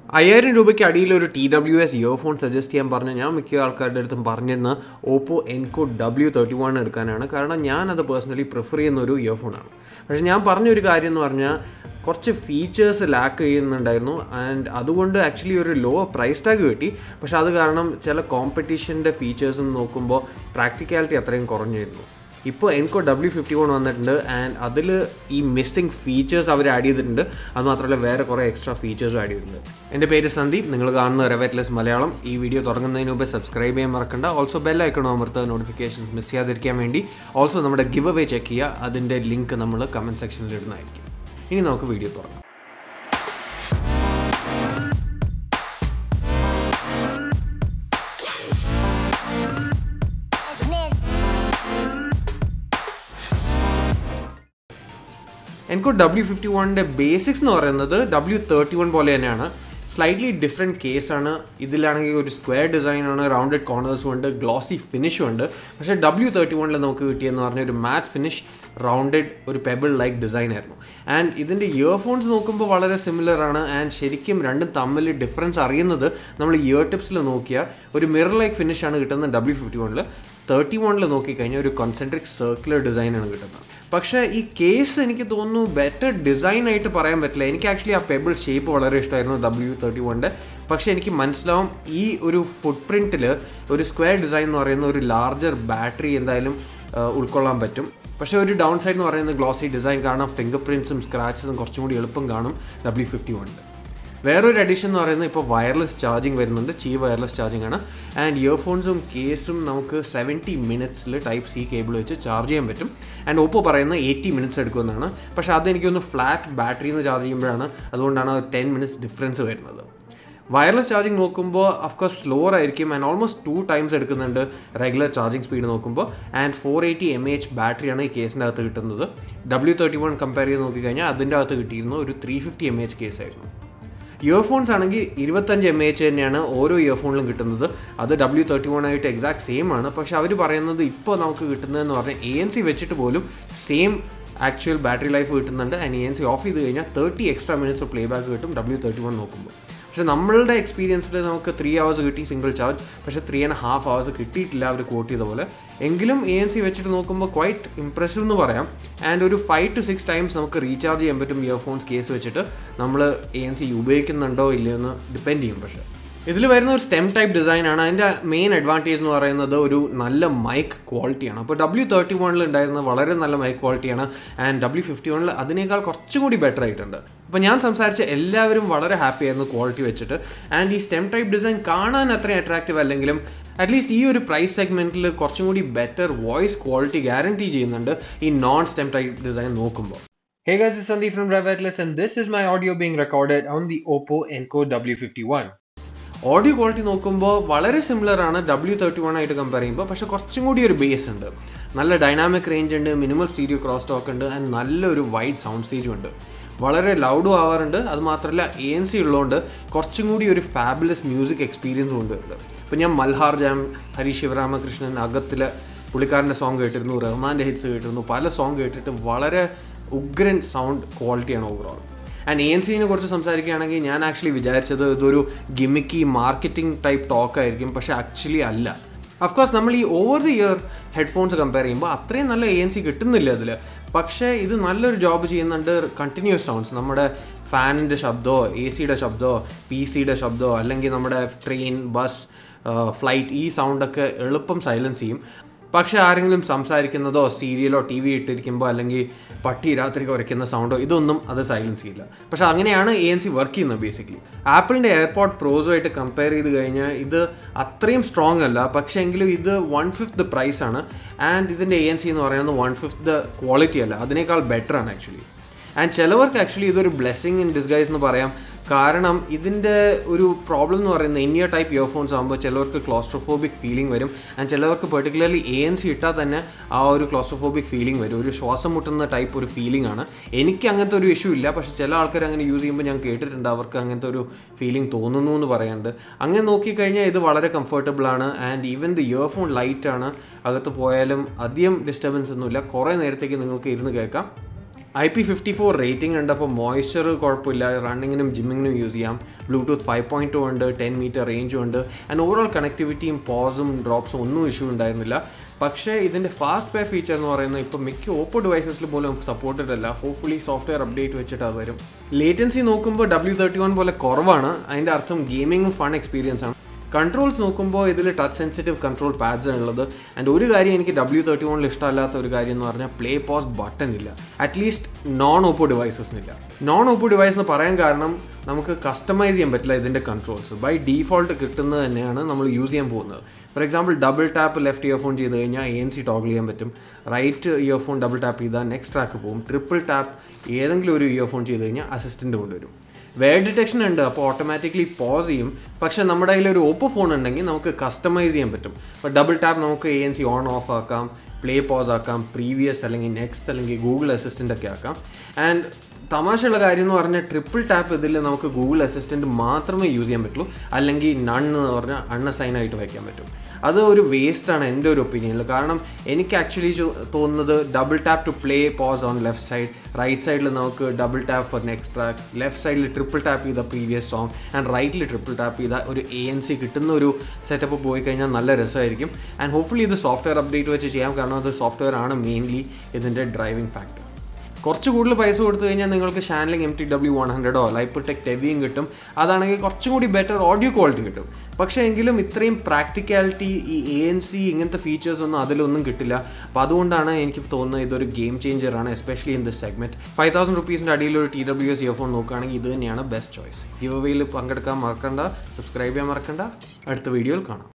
അയ്യായിരം രൂപയ്ക്ക് അടിയിൽ ഒരു T W S earphone suggest ചെയ്യാൻ പറഞ്ഞ് ഞാൻ മിക്ക ആൾക്കാരുടെ അടുത്തും പറഞ്ഞിരുന്ന Oppo Enco W thirty one എടുക്കാനാണ് കാരണം ഞാൻ അത് പേഴ്സണലി പ്രിഫർ ചെയ്യുന്ന ഒരു ഇയർഫോണാണ് പക്ഷേ ഞാൻ പറഞ്ഞൊരു കാര്യം എന്ന് പറഞ്ഞാൽ കുറച്ച് ഫീച്ചേഴ്സ് ലാക്ക് ചെയ്യുന്നുണ്ടായിരുന്നു ആൻഡ് അതുകൊണ്ട് ആക്ച്വലി ഒരു ലോ പ്രൈസ് ടാഗ് കിട്ടി പക്ഷേ അത് കാരണം ചില കോമ്പറ്റീഷൻ്റെ ഫീച്ചേഴ്സ് നോക്കുമ്പോൾ പ്രാക്ടിക്കാലിറ്റി അത്രയും കുറഞ്ഞിരുന്നു ഇപ്പോൾ എൻകോ ഡബ്ല്യു ഫിഫ്റ്റി വൺ വന്നിട്ടുണ്ട് ആൻഡ് അതിൽ ഈ മിസ്സിംഗ് ഫീച്ചേഴ്സ് അവർ ആഡ് ചെയ്തിട്ടുണ്ട് അത് മാത്രമല്ല വേറെ കുറേ എക്സ്ട്രാ ഫീച്ചേഴ്സും ആഡ് ചെയ്തിട്ടുണ്ട് എൻ്റെ പേര് സന്ദീപ് നിങ്ങൾ കാണുന്ന റെവറ്റ്ലെസ് മലയാളം ഈ വീഡിയോ തുടങ്ങുന്നതിന് മുമ്പ് സബ്സ്ക്രൈബ് ചെയ്യാൻ മറക്കണ്ട ഓൾസോ ബെൽ ഐക്കണോ അമർത്ത് നോട്ടിഫിക്കേഷൻസ് മിസ് ചെയ്യാതിരിക്കാൻ വേണ്ടി ഓൾസോ നമ്മുടെ ഗിവ് അവേ ചെക്ക് ചെയ്യുക അതിൻ്റെ ലിങ്ക് നമ്മൾ കമൻറ്റ് സെക്ഷനിൽ ഇടുന്നതായിരിക്കും ഇനി നമുക്ക് വീഡിയോ തുടങ്ങാം എനിക്ക് ഡബ്ല്യു ഫിഫ്റ്റി വണ്ണിൻ്റെ ബേസിക്സ് എന്ന് പറയുന്നത് ഡബ്ല്യു തേർട്ടി വൺ പോലെ തന്നെയാണ് സ്ലൈറ്റ്ലി ഡിഫറെൻറ്റ് കേസാണ് ഇതിലാണെങ്കിൽ ഒരു സ്ക്വയർ ഡിസൈനാണ് റൗണ്ടഡ് കോർണേഴ്സും ഉണ്ട് ഗ്ലോസി ഫിനിഷും ഉണ്ട് പക്ഷേ ഡബ്ല്യു തേർട്ടി വണ്ണിൽ നമുക്ക് കിട്ടിയെന്ന് പറഞ്ഞ ഒരു മാറ്റ് ഫിനിഷ് റൗണ്ടഡ് ഒരു പെബിൾ ലൈക്ക് ഡിസൈൻ ആയിരുന്നു ആൻഡ് ഇതിൻ്റെ ഇയർഫോൺസ് നോക്കുമ്പോൾ വളരെ സിമിലർ ആണ് ആൻഡ് ശരിക്കും രണ്ടും തമ്മിൽ ഡിഫറൻസ് അറിയുന്നത് നമ്മൾ ഇയർ ടിപ്സിൽ നോക്കിയാൽ ഒരു മിറർ ലൈക്ക് ഫിനിഷാണ് കിട്ടുന്നത് ഡബ്ല്യു ഫിഫ്റ്റി വണ്ണിൽ തേർട്ടി വണ്ണിൽ നോക്കിക്കഴിഞ്ഞാൽ ഒരു കോൺസെൻട്രിക് സർക്കുലർ ഡിസൈനാണ് കിട്ടുന്നത് പക്ഷേ ഈ കേസ് എനിക്ക് തോന്നുന്നു ബെറ്റർ ഡിസൈൻ ആയിട്ട് പറയാൻ പറ്റില്ല എനിക്ക് ആക്ച്വലി ആ പെബിൾ ഷേപ്പ് വളരെ ഇഷ്ടമായിരുന്നു ഡബ്ല്യു തേർട്ടി വണ്ണിൻ്റെ പക്ഷേ എനിക്ക് മനസ്സിലാവും ഈ ഒരു ഫുട് പ്രിൻറ്റിൽ ഒരു സ്ക്വയർ ഡിസൈൻ എന്ന് പറയുന്ന ഒരു ലാർജർ ബാറ്ററി എന്തായാലും ഉൾക്കൊള്ളാൻ പറ്റും പക്ഷേ ഒരു ഡൗൺ സൈഡ് എന്ന് പറയുന്നത് ഗ്ലോസി ഡിസൈൻ കാണാം ഫിംഗർ പ്രിൻറ്റ്സും സ്ക്രാച്ചസും കുറച്ചും കൂടി എളുപ്പം കാണും ഡബ്ല്യു ഫിഫ്റ്റി വണ്ണിൽ വേറൊരു അഡീഷൻ എന്ന് പറയുന്നത് ഇപ്പോൾ വയർലെസ് ചാർജിങ് വരുന്നുണ്ട് ചീ വയർലെസ് ചാർജിങ് ആണ് ആൻഡ് ഇയർഫോൺസും കേസും നമുക്ക് സെവൻറ്റി മിനിറ്റ്സിൽ ടൈപ്പ് സി കേബിൾ വെച്ച് ചാർജ് ചെയ്യാൻ പറ്റും ആൻഡ് ഓപ്പോ പറയുന്നത് എയ്റ്റി മിനിറ്റ്സ് എടുക്കുമെന്നാണ് പക്ഷേ അതെനിക്കൊന്ന് ഫ്ലാറ്റ് ബാറ്ററിയിൽ നിന്ന് ചാർജ് ചെയ്യുമ്പോഴാണ് അതുകൊണ്ടാണ് ടെൻ മിനിറ്റ്സ് ഡിഫറൻസ് വരുന്നത് വയർലെസ് ചാർജിങ് നോക്കുമ്പോൾ അഫ്കോഴ്സ് സ്ലോർ ആയിരിക്കും ആൻഡ് ഓൾമോസ്റ്റ് ടു ടൈംസ് എടുക്കുന്നുണ്ട് റെഗുലർ ചാർജിങ് സ്പീഡ് നോക്കുമ്പോൾ and four eighty M H ബാറ്ററിയാണ് ഈ കേസിൻ്റെ അകത്ത് കിട്ടുന്നത് ഡബ്ല്യു തേർട്ടി വൺ കമ്പയർ ചെയ്ത് നോക്കിക്കഴിഞ്ഞാൽ അതിൻ്റെ അകത്ത് കിട്ടിയിരുന്ന ഒരു ത്രീ ഫിഫ്റ്റി എം എച്ച് കേസായിരുന്നു ഇയർഫോൺസ് ആണെങ്കിൽ ഇരുപത്തഞ്ച് എം എച്ച് തന്നെയാണ് ഓരോ ഇയർഫോണിലും കിട്ടുന്നത് അത് ഡബ്ല്യു തേർട്ടി വൺ ആയിട്ട് എക്സാക്ട് സെയിം ആണ് പക്ഷെ അവർ പറയുന്നത് ഇപ്പോൾ നമുക്ക് കിട്ടുന്നതെന്ന് പറഞ്ഞാൽ എ എൻ സി വെച്ചിട്ട് പോലും സെയിം ആക്ച്വൽ ബാറ്ററി ലൈഫ് കിട്ടുന്നുണ്ട് and A N C off ചെയ്ത് കഴിഞ്ഞാൽ thirty extra minutes playback കിട്ടും ഡബ്ല്യു തേർട്ടി വൺ നോക്കുമ്പോൾ പക്ഷെ നമ്മളുടെ എക്സ്പീരിയൻസിൽ നമുക്ക് ത്രീ അവേഴ്സ് കിട്ടി സിംഗിൾ ചാർജ് പക്ഷേ ത്രീ ആൻഡ് ഹാഫ് അവേഴ്സ് കിട്ടിയിട്ടില്ല അവർ കോട്ട് ചെയ്ത പോലെ എങ്കിലും എ എൻ സി വെച്ചിട്ട് നോക്കുമ്പോൾ ക്വൈറ്റ് ഇംപ്രസീവ് എന്ന് പറയാം ആൻഡ് ഒരു ഫൈവ് ടു സിക്സ് ടൈംസ് നമുക്ക് റീചാർജ് ചെയ്യാൻ പറ്റും ഇയർഫോൺസ് കേസ് വെച്ചിട്ട് നമ്മൾ എ എൻ സി ഉപയോഗിക്കുന്നുണ്ടോ ഇല്ലയോ എന്ന് ഡിപ്പെൻഡ് ചെയ്യും പക്ഷേ ഇതിൽ വരുന്ന ഒരു സ്റ്റെം ടൈപ്പ് ഡിസൈൻ ആണ് അതിൻ്റെ മെയിൻ അഡ്വാൻറ്റേജ് എന്ന് പറയുന്നത് ഒരു നല്ല മൈക്ക് ക്വാളിറ്റിയാണ് അപ്പോൾ ഡബ്ല്യു തേർട്ടി വണ്ണിൽ ഉണ്ടായിരുന്ന വളരെ നല്ല മൈക്ക് ക്വാളിറ്റിയാണ് ആൻഡ് ഡബ്ല്യു ഫിഫ്റ്റി വണ്ണിൽ അതിനേക്കാൾ കുറച്ചും കൂടി ബെറ്റർ ആയിട്ടുണ്ട് അപ്പോൾ ഞാൻ സംസാരിച്ച എല്ലാവരും വളരെ ഹാപ്പി ആയിരുന്നു ക്വാളിറ്റി വെച്ചിട്ട് ആൻഡ് ഈ സ്റ്റെം ടൈപ്പ് ഡിസൈൻ കാണാൻ അത്രയും അട്രാക്റ്റീവ് അല്ലെങ്കിലും അറ്റ്ലീസ്റ്റ് ഈ ഒരു പ്രൈസ് സെഗ്മെൻറ്റിൽ കുറച്ചും കൂടി ബെറ്റർ വോയിസ് ക്വാളിറ്റി ഗ്യാരണ്ടി ചെയ്യുന്നുണ്ട് ഈ നോൺ സ്റ്റെം ടൈപ്പ് ഡിസൈൻ നോക്കുമ്പോൾ Hey guys, it's Sandeep from Driverless and this is my audio being recorded on the Oppo Enco W51. Audio quality നോക്കുമ്പോൾ വളരെ സിമിലർ ആണ് ഡബ്ല്യു തേർട്ടി വൺ ആയിട്ട് compare ചെയ്യുമ്പോൾ പക്ഷേ കുറച്ചും കൂടി ഒരു ബേസ് ഉണ്ട് നല്ല ഡൈനാമിക് റേഞ്ച് ഉണ്ട് മിനിമൽ സ്റ്റീരിയോ ക്രോസ് ടോക്ക് ഉണ്ട് ആൻഡ് നല്ലൊരു വൈഡ് സൗണ്ട് സ്റ്റേജും ഉണ്ട് വളരെ ലൗഡും ആവാറുണ്ട് അത് മാത്രമല്ല എ എൻ സി ഉള്ളതുകൊണ്ട് കുറച്ചും കൂടി ഒരു ഫാബുലസ് മ്യൂസിക് എക്സ്പീരിയൻസ് കൊണ്ടുവരുന്നുണ്ട് ഇപ്പോൾ ഞാൻ മൽഹാർ ജാം ഹരി ശിവരാമകൃഷ്ണൻ അകത്തിലെ പുള്ളിക്കാരൻ്റെ സോങ് കേട്ടിരുന്നു റഹ്മാൻ്റെ ഹിറ്റ്സ് കേട്ടിരുന്നു പല സോങ് കേട്ടിട്ട് വളരെ ഉഗ്രൻ സൗണ്ട് ക്വാളിറ്റിയാണ് ഓവറോൾ ആൻഡ് എ എൻ സിനെ കുറിച്ച് സംസാരിക്കുകയാണെങ്കിൽ ഞാൻ ആക്ച്വലി വിചാരിച്ചത് ഇതൊരു ഗിമിക്കി മാർക്കറ്റിംഗ് ടൈപ്പ് ടോക്ക് ആയിരിക്കും പക്ഷേ ആക്ച്വലി അല്ല അഫ്കോഴ്സ് നമ്മൾ ഈ over the ear headphones compare ചെയ്യുമ്പോൾ അത്രയും നല്ല എ എൻ സി കിട്ടുന്നില്ല അതിൽ പക്ഷേ ഇത് നല്ലൊരു ജോബ് ചെയ്യുന്നുണ്ട് കണ്ടിന്യൂസ് സൗണ്ട്സ് നമ്മുടെ ഫാനിൻ്റെ ശബ്ദമോ എ സിയുടെ ശബ്ദമോ പി സിയുടെ ശബ്ദമോ അല്ലെങ്കിൽ നമ്മുടെ ട്രെയിൻ ബസ് ഫ്ലൈറ്റ് ഈ സൗണ്ടൊക്കെ എളുപ്പം സൈലൻസ് ചെയ്യും പക്ഷേ ആരെങ്കിലും സംസാരിക്കുന്നതോ സീരിയലോ ടി വി ഇട്ടിരിക്കുമ്പോൾ അല്ലെങ്കിൽ പട്ടി രാത്രി കുറയ്ക്കുന്ന സൗണ്ടോ ഇതൊന്നും അത് സൈലൻസ് ചെയ്യില്ല പക്ഷേ അങ്ങനെയാണ് എ എൻ സി വർക്ക് ചെയ്യുന്നത് ബേസിക്കലി ആപ്പിളിൻ്റെ എയർപോർട്ട് പ്രോസുമായിട്ട് കമ്പയർ ചെയ്ത് കഴിഞ്ഞാൽ ഇത് അത്രയും സ്ട്രോങ് അല്ല പക്ഷേ എങ്കിലും ഇത് വൺ ഫിഫ്ത്ത് പ്രൈസ് ആണ് ആൻഡ് ഇതിൻ്റെ എ എൻ സി എന്ന് പറയുന്നത് വൺ ഫിഫ്ത്ത് ക്വാളിറ്റി അല്ല അതിനേക്കാൾ ബെറ്റർ ആണ് ആക്ച്വലി ആൻഡ് ചിലവർക്ക് ആക്ച്വലി ഇതൊരു ബ്ലെസ്സിങ് ഇൻ ഡിസ്ഗൈസ് എന്ന് പറയാം കാരണം ഇതിൻ്റെ ഒരു പ്രോബ്ലം എന്ന് പറയുന്നത് ഇനിയ ടൈപ്പ് ഇയർഫോൺസ് ആകുമ്പോൾ ചിലവർക്ക് ക്ലോസ്ട്രോഫോബിക് ഫീലിംഗ് വരും ആൻഡ് ചിലവർക്ക് പെർട്ടിക്കുലർലി എ എൻ സി ഇട്ടാൽ തന്നെ ആ ഒരു ക്ലോസ്ട്രോഫോബിക് ഫീലിംഗ് വരും ഒരു ശ്വാസം മുട്ടുന്ന ടൈപ്പ് ഒരു ഫീലിംഗ് ആണ് എനിക്ക് അങ്ങനത്തെ ഒരു ഇഷ്യൂ ഇല്ല പക്ഷേ ചില ആൾക്കാർ അങ്ങനെ യൂസ് ചെയ്യുമ്പോൾ ഞാൻ കേട്ടിട്ടുണ്ട് അവർക്ക് അങ്ങനത്തെ ഒരു ഫീലിംഗ് തോന്നുന്നു എന്ന് പറയാറുണ്ട് അങ്ങനെ നോക്കിക്കഴിഞ്ഞാൽ ഇത് വളരെ കംഫർട്ടബിൾ ആണ് and even the earphone light ആണ് അകത്ത് പോയാലും അധികം ഡിസ്റ്റർബൻസ് ഒന്നുമില്ല കുറേ നേരത്തേക്ക് നിങ്ങൾക്ക് ഇരുന്ന് കേൾക്കാം I P fifty four rating ഉണ്ട് അപ്പോൾ മോയ്സ്ചർ കുഴപ്പമില്ല റണ്ണിങ്ങിനും ജിമ്മിങ്ങിനും യൂസ് ചെയ്യാം ബ്ലൂടൂത്ത് ഫൈവ് പോയിൻറ്റ് ടു ഉണ്ട് ടെൻ മീറ്റർ റേഞ്ചും ഉണ്ട് ആൻഡ് ഓവറോൾ കണക്ടിവിറ്റിയും പോസും ഡ്രോപ്സും ഒന്നും ഇഷ്യൂ ഉണ്ടായിരുന്നില്ല പക്ഷേ ഇതിൻ്റെ ഫാസ്റ്റ് പേ ഫീച്ചർ എന്ന് പറയുന്നത് ഇപ്പോൾ മിക്ക ഓപ്പോ ഡിവൈസസിൽ പോലും സപ്പോർട്ടഡ് അല്ല ഹോപ്പ്ഫുള്ളി സോഫ്റ്റ്വെയർ അപ്ഡേറ്റ് വെച്ചിട്ട് അത് വരും ലേറ്റൻസി നോക്കുമ്പോൾ ഡബ്ല്യൂ തേർട്ടി വൺ പോലെ കുറവാണ് അതിൻ്റെ അർത്ഥം ഗെയിമിങ്ങും ഫൺ എക്സ്പീരിയൻസ് ആണ് കൺട്രോൾസ് നോക്കുമ്പോൾ ഇതിൽ ടച്ച് സെൻസിറ്റീവ് കൺട്രോൾ പാഡ്സ് ആണ് ഉള്ളത് ആൻഡ് ഒരു കാര്യം എനിക്ക് ഡബ്ല്യൂ തേർട്ടി വണ്ണിൽ ഇഷ്ടമല്ലാത്ത ഒരു കാര്യം എന്ന് പറഞ്ഞാൽ പ്ലേ പോസ് ബട്ടൺ ഇല്ല അറ്റ്ലീസ്റ്റ് നോൺ ഓപ്പോ ഡിവൈസസിനില്ല നോൺ ഓപ്പോ ഡിവൈസ് എന്ന് പറയാൻ കാരണം നമുക്ക് കസ്റ്റമൈസ് ചെയ്യാൻ പറ്റില്ല ഇതിൻ്റെ കൺട്രോൾസ് ബൈ ഡീഫോൾട്ട് കിട്ടുന്നത് തന്നെയാണ് നമ്മൾ യൂസ് ചെയ്യാൻ പോകുന്നത് for example double tap left earphone ചെയ്ത് കഴിഞ്ഞാൽ എ എൻ സി ടോഗിൾ ചെയ്യാൻ പറ്റും റൈറ്റ് ഇയർഫോൺ ഡബിൾ ടാപ്പ് ചെയ്താൽ നെക്സ്റ്റ് ട്രാക്ക് പോകും ട്രിപ്പിൾ ടാപ്പ് ഏതെങ്കിലും ഒരു ഇയർഫോൺ ചെയ്ത് കഴിഞ്ഞാൽ അസിസ്റ്റൻ്റ് കൊണ്ടുവരും വെയർ ഡിറ്റക്ഷൻ ഉണ്ട് അപ്പോൾ ഓട്ടോമാറ്റിക്കലി പോസ് ചെയ്യും പക്ഷെ നമ്മുടെ കയ്യിൽ ഒരു ഓപ്പോ ഫോൺ ഉണ്ടെങ്കിൽ നമുക്ക് കസ്റ്റമൈസ് ചെയ്യാൻ പറ്റും ഇപ്പോൾ ഡബിൾ ടാപ്പ് നമുക്ക് A N C on off ആക്കാം പ്ലേ പോസ് ആക്കാം പ്രീവിയസ് അല്ലെങ്കിൽ നെക്സ്റ്റ് അല്ലെങ്കിൽ ഗൂഗിൾ അസിസ്റ്റൻ്റ് ഒക്കെ ആക്കാം ആൻഡ് തമാശയുള്ള കാര്യം എന്ന് പറഞ്ഞാൽ ട്രിപ്പിൾ ടാപ്പ് ഇതിൽ നമുക്ക് ഗൂഗിൾ അസിസ്റ്റൻറ്റ് മാത്രമേ യൂസ് ചെയ്യാൻ പറ്റുള്ളൂ അല്ലെങ്കിൽ നൺ എന്ന് പറഞ്ഞാൽ അൺഅസൈൻ ആയിട്ട് വയ്ക്കാൻ പറ്റും അത് ഒരു വേസ്റ്റാണ് എൻ്റെ ഒരു ഒപ്പീനിയനിൽ കാരണം എനിക്ക് ആക്ച്വലി തോന്നുന്നത് double tap to play pause on left side right സൈഡിൽ നമുക്ക് double tap for next track left സൈഡിൽ ട്രിപ്പിൾ ടാപ്പ് ചെയ്ത പ്രീവിയസ് സോങ് ആൻഡ് റൈറ്റിൽ ട്രിപ്പിൾ ടാപ്പ് ചെയ്ത ഒരു എ എൻ സി കിട്ടുന്ന ഒരു സെറ്റപ്പ് പോയി കഴിഞ്ഞാൽ നല്ല രസമായിരിക്കും ആൻഡ് ഹോപ്പ്ഫുള്ളി ഇത് സോഫ്റ്റ്വെയർ അപ്ഡേറ്റ് വെച്ച് ചെയ്യാം കാരണം അത് സോഫ്റ്റ്വെയർ ആണ് മെയിൻലി ഇതിൻ്റെ ഡ്രൈവിംഗ് ഫാക്ടർ കുറച്ച് കൂടുതൽ പൈസ കൊടുത്തു കഴിഞ്ഞാൽ നിങ്ങൾക്ക് Shanling M T W one ഹൺഡ്രഡോ ലൈപ്പ് ടെക് ടെവിയും കിട്ടും അതാണെങ്കിൽ കുറച്ചും കൂടി ബെറ്റർ ഓഡിയോ ക്വാളിറ്റി കിട്ടും പക്ഷേ എങ്കിലും ഇത്രയും പ്രാക്ടിക്കാലിറ്റി ഈ എ എൻ സി ഇങ്ങനത്തെ ഫീച്ചേഴ്സ് ഒന്നും അതിലൊന്നും കിട്ടില്ല അപ്പോൾ അതുകൊണ്ടാണ് എനിക്ക് തോന്നുന്നത് ഇതൊരു ഗെയിം ചേഞ്ചറാണ് especially in this segment five thousand റുപ്പീസിൻ്റെ അടിയിൽ ഒരു ടി ഡബ്ല്യു എസ് ഇയർഫോൺ നോക്കുകയാണെങ്കിൽ ഇത് തന്നെയാണ് ബെസ്റ്റ് ചോയ്സ് ഗിവ് അവയിൽ പങ്കെടുക്കാൻ മറക്കണ്ട സബ്സ്ക്രൈബ് ചെയ്യാൻ മറക്കണ്ട അടുത്ത വീഡിയോയിൽ കാണാം